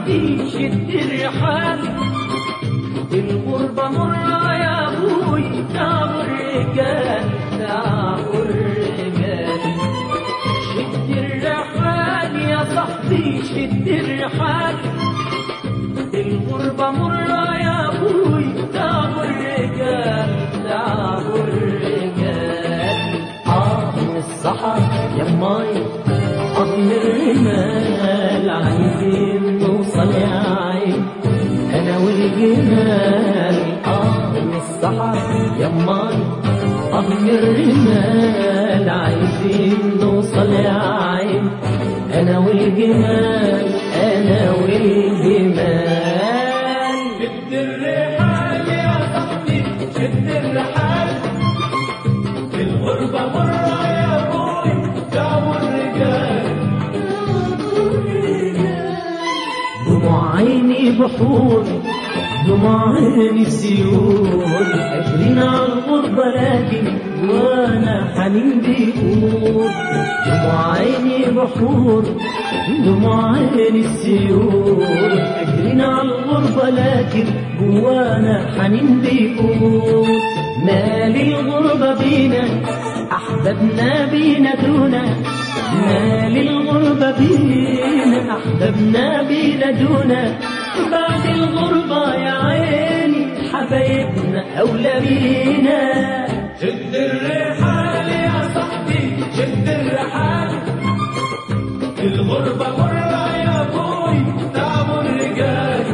صاحبي شد الرحال الغربة مرة يا أبوي تعب الرجال تعب الرجال شد الرحال يا صاحبي شد الرحال الغربة مرة يا أبوي تعب الرجال تعب الرجال آه من الصحر يا ماي آه من الرمال عايزين نوصل يا عين أنا والجمال آه من الصحر يا ماي آه من الرمال عايزين نوصل يا عين أنا والجمال أنا والجمال شد الرحال يا صاحبي شد الرحال في الغربة مرة يا ابوي تعبوا الرجال دموع عيني بحور دموع عيني سيول أجرين على الغربة لكن وانا حنين بيقول دموع عيني بحور دموع عيني سيول أجرين على الغربة لكن جوانا حنين بيقول مالي الغربة بينا أحببنا بينا دونا مال الغربة بينا أحببنا بينا دونا بعد الغربة يا عيني حبايبنا أولى بينا شد الرحال يا صاحبي شد الرحال في الغربة مرة يا ابوي تعبوا الرجال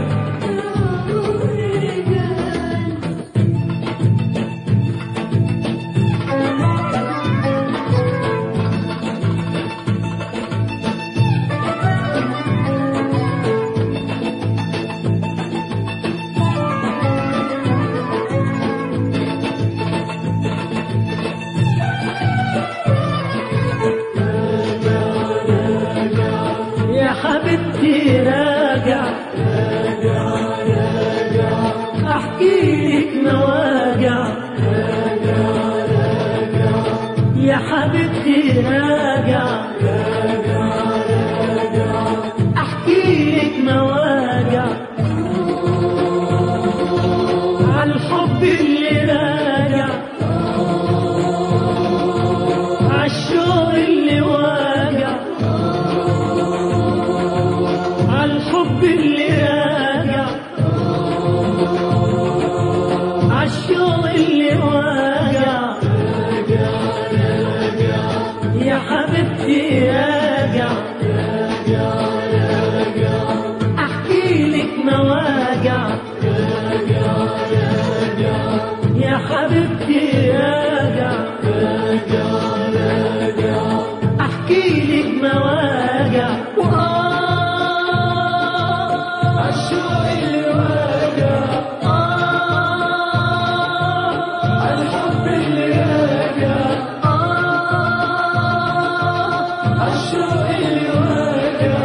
يا حبيبتي راجع احكي لك مواجع يا حبيبتي راجع احكي لك مواجع عالحب اللي راجع عالشوق اللي واجع عالحب اللي راجع عالشوق اللي واجع يا حبيبتي راجع احكي لك مواجع يا حبيبتي راجع احكي لك مواجع وآه الشوق اللي واجع آه الحب اللي راجع آه الشوق اللي واجع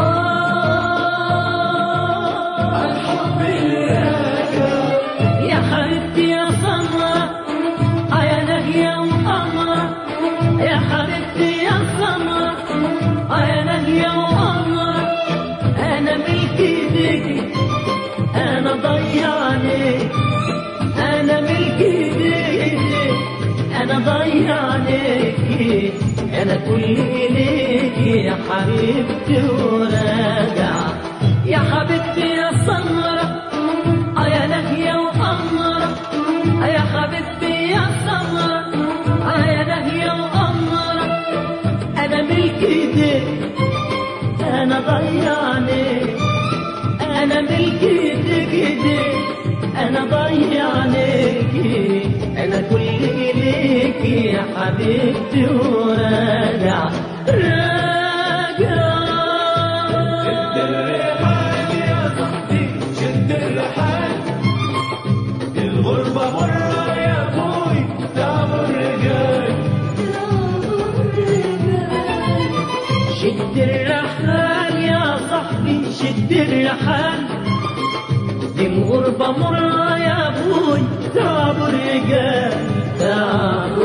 آه الحب اللي راجع يا حبيبتي يا سمرة آه يا نهية وقمرة يا حبيبتي يا سمرة آه يا نهية وقمرة أنا ملك ايديكي أنا ضيعني أنا ملك ايديكي أنا ضيعني أنا كل إليكي يا حبيبتي وراجع يا حبيبتي يا سمرة آه يا نهية وقمرة آه يا حبيبتي يا سمرة آه يا نهية وقمرة أنا ملك ايديك أنا ضيعني أنا ملك ايديك ايديك أنا ضيعني أنا كل إليك يا حبيبتي وراجع راجع شد الرحال يا صاحبي شد الرحال الغربة مرة يا ابوي تعبوا الرجال شد الرحال يا صاحبي شد الرحال دي الغربة مرة يا أبوي تعب الرجال تعب